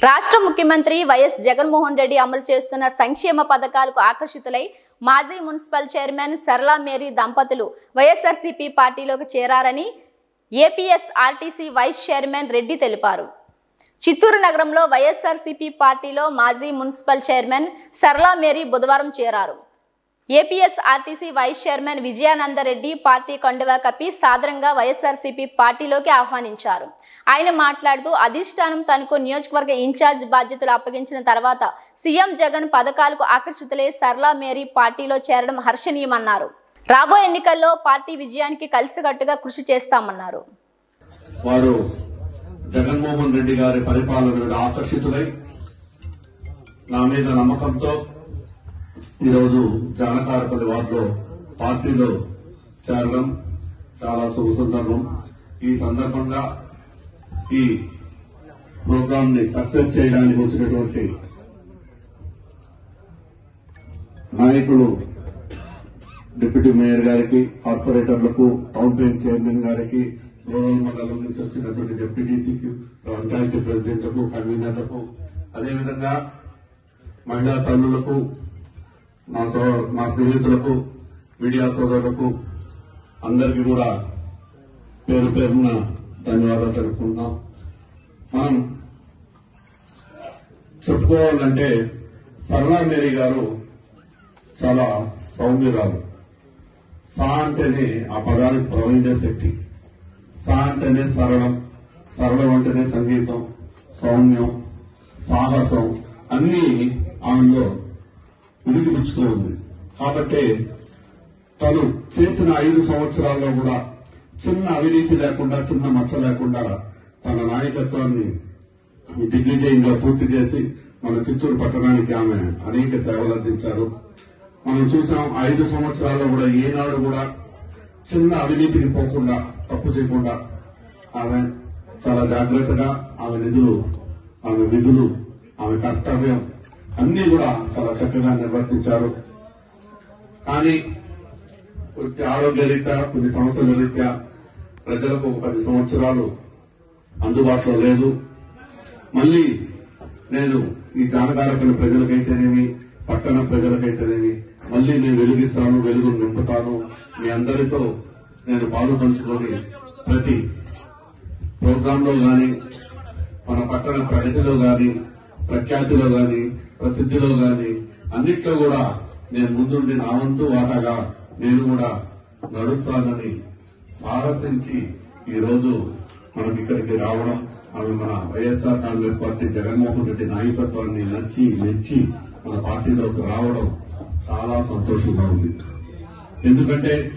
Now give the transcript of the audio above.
రాష్ట్ర ముఖ్యమంత్రి వైఎస్ జగన్మోహన్ రెడ్డి అమలు చేస్తున్న సంక్షేమ పథకాలకు ఆకర్షితులై మాజీ మున్సిపల్ చైర్మన్ సరళా మేరీ దంపతులు వైఎస్ఆర్సీపీ పార్టీలోకి చేరారని APS RTC vice chairman Reddy తెలిపారు చిత్తూరు నగరంలో వైఎస్ఆర్సీపీ పార్టీలో మాజీ మున్సిపల్ చైర్మన్ సరళా మేరీ బుధవారం చేరారు APS RTC vice chairman Vijayanandareddy party కండువా కప్పి సాదరంగా వైఎస్ఆర్సీపీ పార్టీలోకి ఆహ్వానించారు ఆయన మాట్లాడుతూ అధిష్టానం తనకు నియోజకవర్గ ఇన్ఛార్జ్ బాధ్యతలు అప్పగించిన తర్వాత సీఎం జగన్ పథకాలకు ఆకర్షితులై సరళా మేరీ పార్టీలో చేరడం హర్షణీయమన్నారు రాబోయే ఎన్నికల్లో పార్టీ విజయానికి కలిసికట్టుగా కృషి చేస్తామన్నారు వారు జగన్మోహన్ రెడ్డి గారి పరిపాలన మీద ఆకర్షితులై నా మీద నమ్మకంతో ఈరోజు జానకారపల్లి వార్డులో పార్టీలో చేరడం చాలా శుభ సందర్భం ఈ సందర్భంగా ఈ ప్రోగ్రామ్ ని సక్సెస్ చేయడానికి వచ్చినటువంటి నాయకులు డిప్యూటీ మేయర్ గారికి కార్పొరేటర్లకు టౌన్ ప్లాన్ చైర్మన్ గారికి రూరల్ మండలం నుంచి వచ్చినటువంటి డిప్యూటీసీకి పంచాయతీ ప్రెసిడెంట్లకు కన్వీనర్లకు అదేవిధంగా మహిళా తల్లులకు మా సో మా స్నేహితులకు మీడియా సోదరులకు అందరికీ కూడా పేరు పేరున ధన్యవాదాలు తెలుపుకుంటున్నాం మనం చెప్పుకోవాలంటే సరళా మేరీ గారు చాలా సౌమ్యురాలు సా అంటేనే ఆ పదానికి ప్రవహించే శక్తి సా అంటేనే సరళం సరళం అంటేనే సంగీతం సౌమ్యం సాహసం అన్ని ఆమెలో ఉడికిపుచ్చుతూ ఉంది కాబట్టి తను చేసిన ఐదు సంవత్సరాల్లో కూడా చిన్న అవినీతి లేకుండా చిన్న మచ్చ లేకుండా తన నాయకత్వాన్ని దిగ్విజయంగా పూర్తి చేసి మన చిత్తూరు పట్టణానికి ఆమె అనేక సేవలు అందించారు మనం చూసాం ఐదు సంవత్సరాల్లో కూడా ఏనాడు కూడా చిన్న అవినీతికి పోకుండా తప్పు చేయకుండా ఆమె చాలా జాగ్రత్తగా ఆమె నిధులు ఆమె విధులు ఆమె కర్తవ్యం అన్ని కూడా చాలా చక్కగా నిర్వర్తించారు కానీ కొన్ని ఆరోగ్య రీత్యా కొన్ని సమస్యల రీత్యా ప్రజలకు ఒక పది సంవత్సరాలు అందుబాటులో లేదు మళ్ళీ నేను ఈ జానకారపల్లి ప్రజలకైతేనేమి పట్టణ ప్రజలకైతేనేమి మళ్ళీ నేను వెలుగిస్తాను వెలుగు నింపుతాను మీ అందరితో నేను పాలు పంచుకొని ప్రతి ప్రోగ్రామ్ లో గాని మన పట్టణ ప్రగతిలో గాని ప్రఖ్యాతిలో గాని ప్రసిద్ధిలో గాని అన్నిట్లో కూడా నేను ముందుండి నా వంతు వాటాగా నేను కూడా నడుస్తానని సాహసించి ఈ రోజు మనకి ఇక్కడికి రావడం ఆమె మన YSR Congress party Jaganmohan Reddy నాయకత్వాన్ని నచ్చి మెచ్చి మన పార్టీలోకి రావడం చాలా సంతోషంగా ఉంది ఎందుకంటే